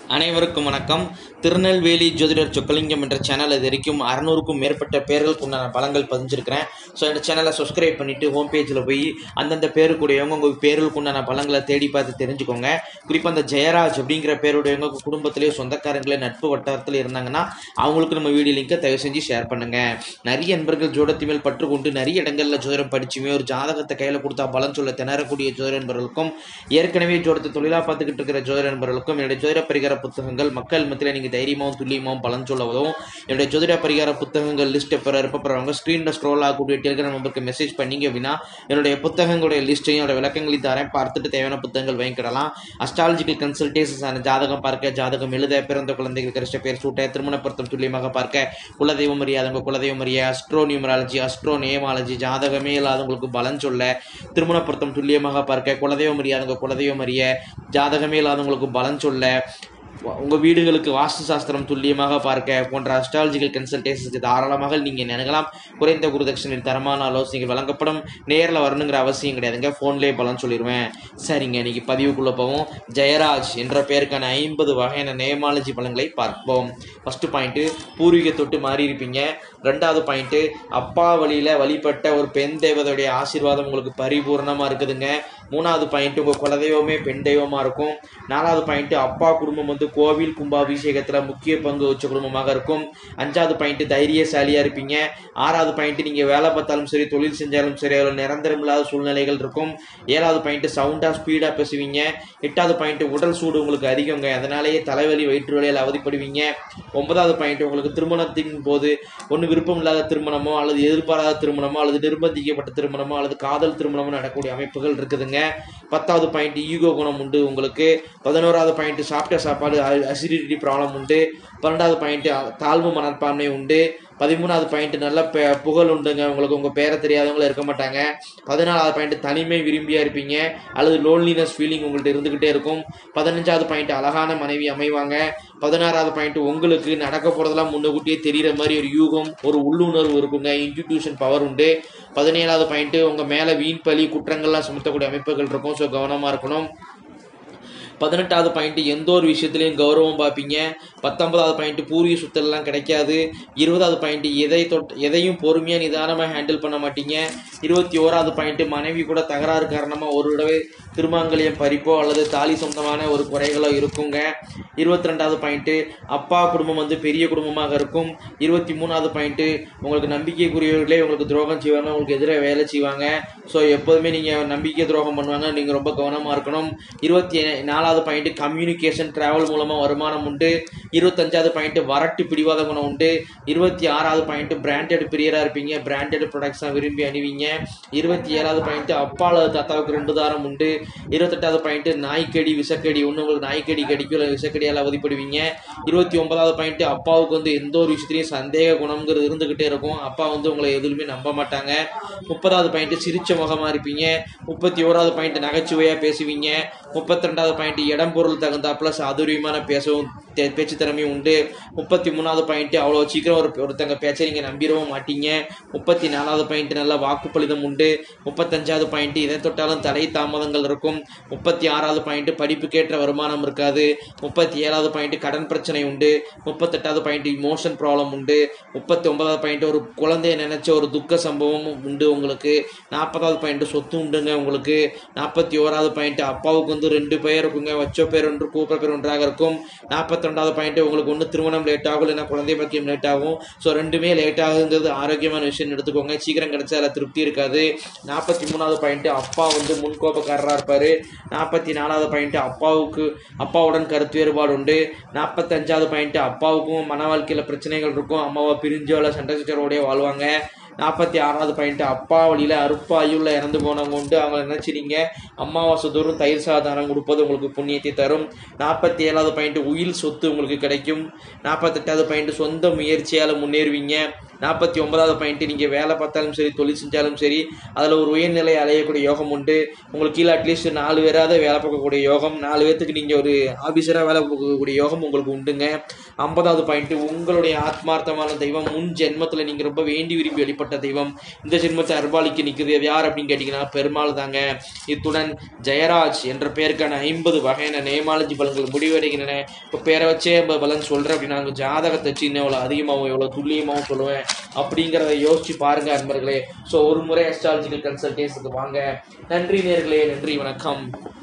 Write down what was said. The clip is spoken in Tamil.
அனைவருக்கும் வணக்கம் திருநெல்வேலி ஜோதிடர் சொக்கலிங்கம் என்ற சேனல் இது வரைக்கும் அறநூறுக்கும் மேற்பட்ட பேர்களுக்கு உண்டான பலங்கள் பதிஞ்சிருக்கிறேன் ஸோ இந்த சேனலை சப்ஸ்கிரைப் பண்ணிவிட்டு ஹோம் பேஜில் போய் அந்தந்த பேருக்குடையவங்க உங்கள் பேர்களுக்கு உண்டான பலங்களை தேடி பார்த்து தெரிஞ்சுக்கோங்க குறிப்பாக அந்த ஜெயராஜ் அப்படிங்கிற பேருடையவங்க உங்கள் குடும்பத்திலேயே சொந்தக்காரங்களே நட்பு வட்டாரத்தில் இருந்தாங்கன்னா அவங்களுக்கு நம்ம வீடியோ லிங்கை தயவு செஞ்சு ஷேர் பண்ணுங்கள் நிறைய நண்பர்கள் ஜோடத்து மேல் பற்று கொண்டு நிறைய இடங்களில் ஜோதிடம் படிச்சுமே ஒரு ஜாதகத்தை கையில் கொடுத்தா பலன் சொல்ல திணறக்கூடிய ஜோதிட நண்பர்களுக்கும் ஏற்கனவே ஜோடத்தை தொழிலாக பார்த்துக்கிட்டு இருக்கிற ஜோதிட நண்பர்களுக்கும் என்னுடைய ஜோதிட பரிகார புத்தகங்கள் மக்கள் மத்தியில் நீங்கள் தைரியமாகவும் துல்லியமாகவும் பலன் சொல்ல உதவும் என்னுடைய ஜோதிட பரிகார புத்தகங்கள் லிஸ்ட்டை பெற இருப்பறவங்க ஸ்க்ரீனில் ஸ்க்ரோல் ஆகக்கூடிய டெலிகிராம் நம்பருக்கு மெசேஜ் பண்ணீங்க அப்படின்னா என்னுடைய புத்தகங்களுடைய லிஸ்ட்டையும் என்னோட விளக்கங்களையும் தரேன் பார்த்துட்டு தேவையான புத்தகங்கள் வாங்கிக்கிடலாம் அஸ்ட்ராலஜிக்கல் கன்சல்டேஷன்ஸான ஜாதகம் பார்க்க ஜாதகம் எழுத பிறந்த குழந்தைகள் கிறிஸ்ட பேர் சூட்ட திருமண பொருத்தம் துல்லியமாக பார்க்க குலதெய்வம் அறியாதவங்க குலதெய்வம் அறிய அஸ்ட்ரோ நியூமராலஜி அஸ்ட்ரோ நேமாலஜி ஜாதகமே இல்லாதவங்களுக்கு பலன் சொல்ல திருமண பொருத்தம் துல்லியமாக பார்க்க குலதெய்வம் அறியாதவங்க குலதெய்வம் அறிய ஜாதகமே இல்லாதவங்களுக்கு பலன் சொல்ல உங்கள் வீடுகளுக்கு வாஸ்து சாஸ்திரம் துல்லியமாக பார்க்க போன்ற அஸ்ட்ராலஜிக்கல் கன்சல்டேஷனுக்கு தாராளமாக நீங்கள் நினைக்கலாம் குறைந்த குருதட்சணையில் தரமான ஆலோசனைகள் வழங்கப்படும் நேரில் வரணுங்கிற அவசியம் கிடையாதுங்க ஃபோன்லேயே பலன் சொல்லிடுவேன் சரிங்க இன்னைக்கு பதிவுக்குள்ளே போவோம் ஜெயராஜ் என்ற பெயருக்கான ஐம்பது வகையான நேமாலஜி பலன்களை பார்ப்போம் ஃபஸ்ட்டு பாயிண்ட்டு பூர்வீக தொட்டு மாறி இருப்பீங்க ரெண்டாவது பாயிண்ட்டு அப்பா வழியில் வழிபட்ட ஒரு பெண் தெய்வதையுடைய ஆசீர்வாதம் உங்களுக்கு பரிபூர்ணமாக இருக்குதுங்க மூணாவது பாயிண்ட் உங்கள் குலதெய்வமே பெண் தெய்வமாக இருக்கும் நாலாவது பாயிண்ட் அப்பா குடும்பம் வந்து கோவில் கும்பாபிஷேகத்தில் முக்கிய பங்கு வச்ச குடும்பமாக இருக்கும் அஞ்சாவது பாயிண்ட் தைரியசாலியாக இருப்பீங்க ஆறாவது பாயிண்ட் நீங்கள் வேலை பார்த்தாலும் சரி தொழில் செஞ்சாலும் சரி அதில் நிரந்தரம் இல்லாத சூழ்நிலைகள் இருக்கும் ஏழாவது பாயிண்ட் சவுண்டாக ஸ்பீடாக பேசுவீங்க எட்டாவது பாயிண்ட் உடல் சூடு உங்களுக்கு அதிகங்க அதனாலேயே தலைவலி வயிற்று வலியால் அவதிப்படுவீங்க ஒன்பதாவது பாயிண்ட் உங்களுக்கு திருமணத்தின் போது ஒன்று விருப்பம் இல்லாத திருமணமோ அல்லது எதிர்பாராத திருமணமோ அல்லது நிர்பந்திக்கப்பட்ட திருமணமோ அல்லது காதல் திருமணமோ நடக்கக்கூடிய அமைப்புகள் இருக்குதுங்க பத்தாவது பாயிண்ட் ஈகோ குணம் உண்டு உங்களுக்கு பதினோராவது பாயிண்ட் சாப்பிட்ட சாப்பாடு அசிடிட்டி ப்ராப்ளம் உண்டு பன்னெண்டாவது பாயிண்ட் தாழ்வு மனப்பான்மை உண்டு பதிமூணாவது பாயிண்ட் நல்ல பெ புகழ் உண்டுங்க உங்களுக்கு உங்கள் பேரை தெரியாதவங்களும் இருக்க மாட்டாங்க பதினாலாவது பாயிண்ட் தனிமை விரும்பியாக இருப்பீங்க அல்லது லோன்லினஸ் ஃபீலிங் உங்கள்கிட்ட இருந்துக்கிட்டே இருக்கும் பதினஞ்சாவது பாயிண்ட் அழகான மனைவி அமைவாங்க பதினாறாவது பாயிண்ட் உங்களுக்கு நடக்க போகிறதெல்லாம் முன்னக்கூட்டியே தெரிகிற மாதிரி ஒரு யூகம் ஒரு உள்ளுணர்வு இருக்குங்க இன்ஸ்டிடியூஷன் பவர் உண்டு பதினேழாவது பாயிண்ட் உங்கள் மேலே வீண் பழி குற்றங்கள்லாம் சுமத்தக்கூடிய அமைப்புகள் இருக்கும் ஸோ கவனமாக இருக்கணும் பதினெட்டாவது பாயிண்ட் எந்த ஒரு விஷயத்துலையும் கௌரவம் பார்ப்பீங்க பத்தொன்பதாவது பாயிண்ட் பூர்வீக சுத்தல்லாம் கிடைக்காது இருபதாவது பாயிண்ட் எதை தொட் எதையும் பொறுமையாக நிதானமாக ஹேண்டில் பண்ண மாட்டீங்க இருபத்தி ஓராவது பாயிண்ட் மனைவி கூட தகராறு காரணமாக ஒரு தடவை திருமாங்கலியம் பறிப்போ அல்லது தாலி சொந்தமான ஒரு குறைகளோ இருக்குங்க இருபத்தி ரெண்டாவது பாயிண்ட்டு அப்பா குடும்பம் வந்து பெரிய குடும்பமாக இருக்கும் இருபத்தி மூணாவது பாயிண்ட்டு உங்களுக்கு நம்பிக்கைக்குரியவர்களே உங்களுக்கு துரோகம் செய்வாங்க உங்களுக்கு எதிராக வேலை செய்வாங்க ஸோ எப்போதுமே நீங்கள் நம்பிக்கை துரோகம் பண்ணுவாங்க நீங்கள் ரொம்ப கவனமாக இருக்கணும் இருபத்தி நாலாவது பாயிண்ட் கம்யூனிகேஷன் டிராவல் மூலமாக வருமானம் உண்டு இருபத்தஞ்சாவது பாயிண்ட் வரட்டு பிடிவாத குணம் உண்டு இருபத்தி ஆறாவது பாயிண்ட் பிராண்டட் பிரியராக இருப்பீங்க பிராண்டட் ப்ராடக்ட்ஸாக விரும்பி அணிவீங்க இருபத்தி ஏழாவது பாயிண்ட் அப்பா அல்லது தாத்தாவுக்கு ரெண்டு தாரம் உண்டு இருபத்தெட்டாவது பாயிண்ட் நாய்க்கடி விசக்கடி ஒன்று உங்களுக்கு நாய்க்கடி கடிக்கும் இல்லை விசக்கடியால் அவதிப்படுவீங்க இருபத்தி ஒன்பதாவது பாயிண்ட் அப்பாவுக்கு வந்து எந்த ஒரு விஷயத்துலையும் சந்தேக குணம்ங்கிறது இருந்துக்கிட்டே இருக்கும் அப்பா வந்து உங்களை எதுவுமே நம்ப மாட்டாங்க முப்பதாவது பாயிண்ட் சிரிச்ச முகமாக இருப்பீங்க முப்பத்தி ஓராவது பாயிண்ட் நகைச்சுவையாக பேசுவீங்க முப்பத்தி ரெண்டாவது பாயிண்ட் இடம் பொருள் தகுந்தாப்புல சாதுரியமான பேசவும் தே- பேச்சு திறமையும் உண்டு முப்பத்தி மூணாவது பாயிண்ட் அவ்வளோ சீக்கிரம் ஒரு ஒருத்தங்க பேச்சை நீங்கள் நம்பிடவும் மாட்டீங்க முப்பத்தி நாலாவது பாயிண்ட் நல்ல வாக்குப்பளிதம் உண்டு முப்பத்தஞ்சாவது பாயிண்ட் எதை தொட்டாலும் தடை தாமதங்கள் இருக்கும் முப்பத்தி ஆறாவது பாயிண்ட் படிப்புக்கேற்ற வருமானம் இருக்காது முப்பத்தி ஏழாவது பாயிண்ட் கடன் பிரச்சனை உண்டு முப்பத்தெட்டாவது பாயிண்ட் இமோஷன் ப்ராப்ளம் உண்டு முப்பத்தி ஒன்பதாவது பாயிண்ட் ஒரு குழந்தைய நினைச்ச ஒரு துக்க சம்பவமும் உண்டு உங்களுக்கு நாற்பதாவது பாயிண்ட் சொத்து உண்டுங்க உங்களுக்கு நாற்பத்தி ஓராவது பாயிண்ட் அப்பாவுக்கு வந்து ரெண்டு பேர் இருக்குங்க வச்ச பேர் ஒன்று கூப்பிட பேர் ஒன்றாக இருக்கும் நாற்பத்தி ரெண்டாவது பாயிண்ட் உங்களுக்கு ஒன்று திருமணம் லேட் ஆகும் இல்லைன்னா குழந்தை பாக்கியம் லேட் ஆகும் ஸோ ரெண்டுமே லேட் ஆகுங்கிறது ஆரோக்கியமான விஷயம் எடுத்துக்கோங்க சீக்கிரம் கிடைச்சா அதில் திருப்தி இருக்காது நாற்பத்தி மூணாவது பாயிண்ட் அப்பா வந்து முன்கோபக்காரராக இருப்பார் நாற்பத்தி நாலாவது பாயிண்ட் அப்பாவுக்கு அப்பாவுடன் கருத்து வேறுபாடு உண்டு நாற்பத்தஞ்சாவது பாயிண்ட் அப்பாவுக்கும் மன வாழ்க்கையில் பிரச்சனைகள் இருக்கும் அம்மாவை பிரிஞ்சோ இல்லை சண்டை சச்சரவோடய வாழ்வாங்க நாற்பத்தி ஆறாவது பாயிண்ட் அப்பா வழியில் அறுப்பு ஐயுள்ள இறந்து போனவங்க உண்டு அவங்க நினச்சினீங்க அமாவாசை தோறும் தயிர் சாதாரம் கொடுப்பது உங்களுக்கு புண்ணியத்தை தரும் நாற்பத்தி ஏழாவது பாயிண்ட் உயில் சொத்து உங்களுக்கு கிடைக்கும் நாற்பத்தெட்டாவது பாயிண்ட் சொந்த முயற்சியால் முன்னேறுவீங்க நாற்பத்தி ஒன்பதாவது பாயிண்ட் நீங்கள் வேலை பார்த்தாலும் சரி தொழில் செஞ்சாலும் சரி அதில் ஒரு உயர்நிலை அடையக்கூடிய யோகம் உண்டு உங்களுக்கு கீழே அட்லீஸ்ட் நாலு பேராவது வேலை பார்க்கக்கூடிய யோகம் நாலு பேர்த்துக்கு நீங்கள் ஒரு ஆஃபீஸராக வேலை பார்க்கக்கூடிய யோகம் உங்களுக்கு உண்டுங்க ஐம்பதாவது பாயிண்ட் உங்களுடைய ஆத்மார்த்தமான தெய்வம் முன் ஜென்மத்தில் நீங்கள் ரொம்ப வேண்டி விரும்பி வெளிப்பட்ட தெய்வம் இந்த ஜென்மத்தை அர்பாலிக்கு நிற்கிறது அது யார் அப்படின்னு கேட்டிங்கன்னா பெருமாள் தாங்க இத்துடன் ஜெயராஜ் என்ற பெயருக்கான ஐம்பது வகையான நேமாலஜி பலன்கள் முடிவடைகின்றன இப்போ பேரை வச்சே ப- பலன் சொல்கிறேன் அப்படின்னா நாங்கள் ஜாதகத்தை வச்சு இன்னும் எவ்வளோ அதிகமாகவும் எவ்வளோ துல்லியமாகவும் சொல்லுவேன் அப்படிங்கிறத யோசிச்சு பாருங்க அன்பர்களே ஸோ ஒரு முறை அஸ்ட்ராலஜிக்கல் கன்சல்டேஷனுக்கு வாங்க நன்றி நேர்களே நன்றி வணக்கம்